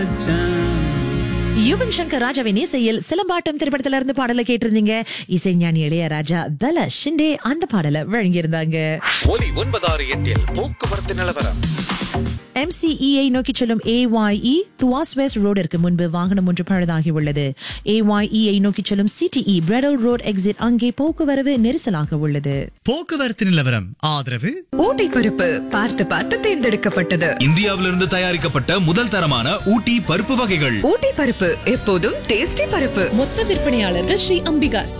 மச்சான் யுவன் சங்கர் ராஜாவின் இசையில் சிலம்பாட்டம் திரைப்படத்துல இருந்து பாடலை கேட்டிருந்தீங்க இசைஞானி இளையராஜா பல ஷிண்டே அந்த பாடலை வழங்கியிருந்தாங்க ஒலி ஒன்பதாறு எட்டில் போக்குவரத்து நிலவரம் MCEஐ நோக்கி செல்லும் AYE துவாஸ் வெஸ்ட் ரோடிற்கு முன்பு வாகனம் ஒன்று பழுதாகி உள்ளது AYEஐ நோக்கி செல்லும் சிடிஇ பிரெடல் ரோட் எக்ஸிட் அங்கே போக்குவரவு நெரிசலாக உள்ளது போக்குவரத்து நிலவரம் ஆதரவு ஊட்டி பருப்பு பார்த்து பார்த்து தேர்ந்தெடுக்கப்பட்டது இந்தியாவிலிருந்து தயாரிக்கப்பட்ட முதல் தரமான ஊட்டி பருப்பு வகைகள் ஊட்டி பருப்பு எப்போதும் டேஸ்டி பருப்பு மொத்த விற்பனையாளர்கள் ஸ்ரீ அம்பிகாஸ்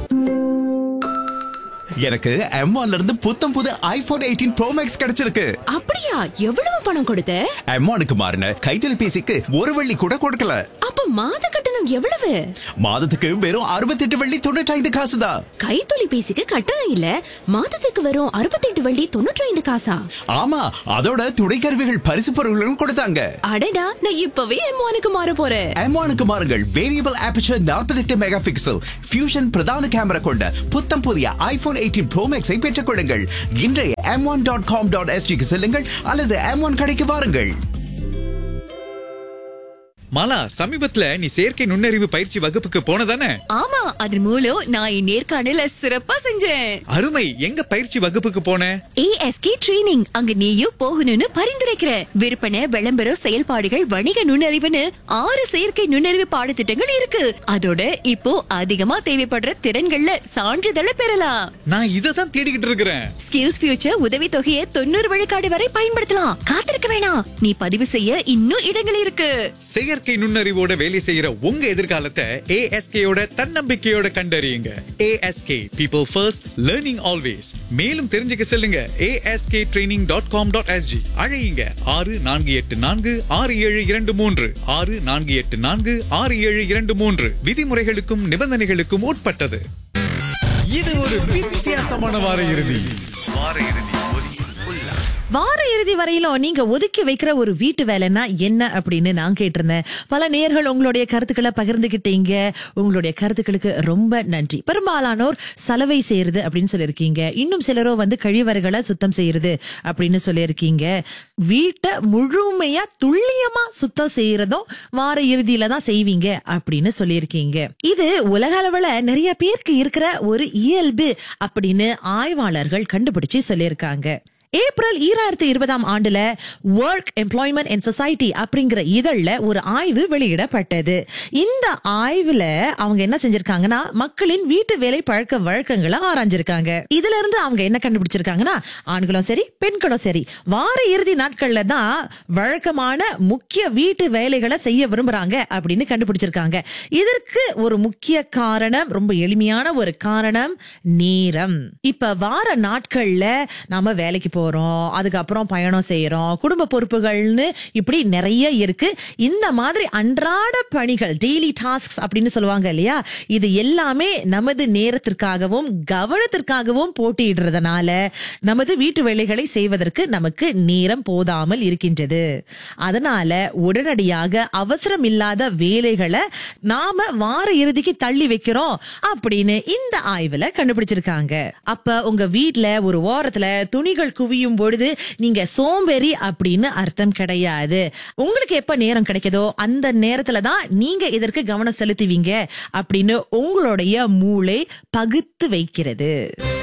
எனக்கு M1 இருந்து புத்தம் புது ஐபோன் எயிட்டீன் ப்ரோ மேக்ஸ் கிடைச்சிருக்கு அப்படியா எவ்வளவு பணம் கொடுத்த M1க்கு மாறின கைத்தொலைபேசிக்கு ஒரு வெள்ளி கூட கொடுக்கல அப்ப மாத கட்டணம் எவ்வளவு மாதத்துக்கு வெறும் அறுபத்தெட்டு வெள்ளி தொண்ணூற்றி ஐந்து காசு தான் கைத்தொலைபேசிக்கு கட்டணம் இல்ல மாதத்துக்கு வரும் அறுபத்தெட்டு வள்ளி தொண்ணூற்றி ஐந்து காசா ஆமா அதோட துணை கருவிகள் பரிசு பொருள்களும் கொடுத்தாங்க அடடா நான் இப்பவே எம்மானுக்கு மாற போறேன் M1க்கு மாறுங்கள் variable aperture 48 megapixel fusion பிரதான கேமரா கொண்ட புத்தம் புதிய ஐபோன் எயிட்டீன் ப்ரோ மேக்ஸை பெற்றுக் கொள்ளுங்கள் இன்றைய M one dot com dot எஸ்டிக்கு செல்லுங்கள் அல்லது எம் ஒன் கடைக்கு வாருங்கள் மாலா சமீபத்துல நீ செயற்கை நுண்ணறிவு பயிற்சி வகுப்புக்கு போனதானே ஆமா அது மூலம் நான் என் நேர்காணல சிறப்பா செஞ்சேன் அருமை எங்க பயிற்சி வகுப்புக்கு போன ஏஎஸ்கே ட்ரெய்னிங் அங்க நீயும் போகணும்னு பரிந்துரைக்கிற விற்பனை விளம்பரம் செயல்பாடுகள் வணிக நுண்ணறிவுன்னு ஆறு செயற்கை நுண்ணறிவு பாடத்திட்டங்கள் இருக்கு அதோட இப்போ அதிகமா தேவைப்படுற திறன்கள்ல சான்றிதழை பெறலாம் நான் இதை தான் தேடிக்கிட்டு இருக்கிறேன் ஸ்கில்ஸ் ஃபியூச்சர் உதவி தொகையை தொண்ணூறு விழுக்காடு வரை பயன்படுத்தலாம் காத்திருக்க வேணாம் நீ பதிவு செய்ய இன்னும் இடங்கள் இருக்கு செயற்கை நுண்ணறிவோட வேலை செய்யற உங்க எதிர்காலத்தை ஏஎஸ்கேயோட தன்னம்பிக்கையோட கண்டறியுங்க A S K people first learning always மேலும் தெரிஞ்சுக்க செல்லுங்க A S K training dot com dot S G அழையுங்க ஆறு நான்கு எட்டு நான்கு ஆறு ஏழு இரண்டு மூன்று ஆறு நான்கு எட்டு நான்கு ஆறு ஏழு இரண்டு மூன்று விதிமுறைகளுக்கும் நிபந்தனைகளுக்கும் உட்பட்டது இது ஒரு வித்தியாசமான வார இறுதி வார இறுதி வரையிலும் நீங்க ஒதுக்கி வைக்கிற ஒரு வீட்டு வேலைன்னா என்ன அப்படின்னு நான் கேட்டிருந்தேன் பல நேர்கள் உங்களுடைய கருத்துக்களை பகிர்ந்துகிட்டீங்க உங்களுடைய கருத்துக்களுக்கு ரொம்ப நன்றி பெரும்பாலானோர் சலவை செய்யறது அப்படின்னு சொல்லியிருக்கீங்க இன்னும் சிலரோ வந்து கழிவறைகளை சுத்தம் செய்யறது அப்படின்னு சொல்லியிருக்கீங்க வீட்டை முழுமையா துல்லியமா சுத்தம் செய்யறதும் வார இறுதியில தான் செய்வீங்க அப்படின்னு சொல்லியிருக்கீங்க இது உலக அளவுல நிறைய பேருக்கு இருக்கிற ஒரு இயல்பு அப்படின்னு ஆய்வாளர்கள் கண்டுபிடிச்சு சொல்லியிருக்காங்க ஏப்ரல் ஈராயிரத்தி இருபதாம் ஆண்டுல ஒர்க் எம்ப்ளாய்மெண்ட் அண்ட் சொசைட்டி அப்படிங்கிற இதழ்ல ஒரு ஆய்வு வெளியிடப்பட்டது இந்த ஆய்வுல அவங்க என்ன செஞ்சிருக்காங்கன்னா மக்களின் வீட்டு வேலை பழக்க வழக்கங்களை ஆராய்ஞ்சிருக்காங்க இதுல இருந்து அவங்க என்ன கண்டுபிடிச்சிருக்காங்கன்னா ஆண்களும் சரி பெண்களும் சரி வார இறுதி நாட்கள்ல தான் வழக்கமான முக்கிய வீட்டு வேலைகளை செய்ய விரும்புறாங்க அப்படின்னு கண்டுபிடிச்சிருக்காங்க இதற்கு ஒரு முக்கிய காரணம் ரொம்ப எளிமையான ஒரு காரணம் நேரம் இப்ப வார நாட்கள்ல நாம வேலைக்கு போறோம் அதுக்கப்புறம் பயணம் செய்யறோம் குடும்ப பொறுப்புகள்னு இப்படி நிறைய இருக்கு இந்த மாதிரி அன்றாட பணிகள் டெய்லி டாஸ்க் அப்படின்னு சொல்லுவாங்க இல்லையா இது எல்லாமே நமது நேரத்திற்காகவும் கவனத்திற்காகவும் போட்டியிடுறதுனால நமது வீட்டு வேலைகளை செய்வதற்கு நமக்கு நேரம் போதாமல் இருக்கின்றது அதனால உடனடியாக அவசரம் இல்லாத வேலைகளை நாம வார இறுதிக்கு தள்ளி வைக்கிறோம் அப்படின்னு இந்த ஆய்வுல கண்டுபிடிச்சிருக்காங்க அப்ப உங்க வீட்ல ஒரு ஓரத்துல துணிகள் குவியும் பொழுது நீங்க சோம்பேறி அப்படின்னு அர்த்தம் கிடையாது உங்களுக்கு எப்ப நேரம் கிடைக்குதோ அந்த நேரத்துல தான் நீங்க இதற்கு கவனம் செலுத்துவீங்க அப்படின்னு உங்களுடைய மூளை பகுத்து வைக்கிறது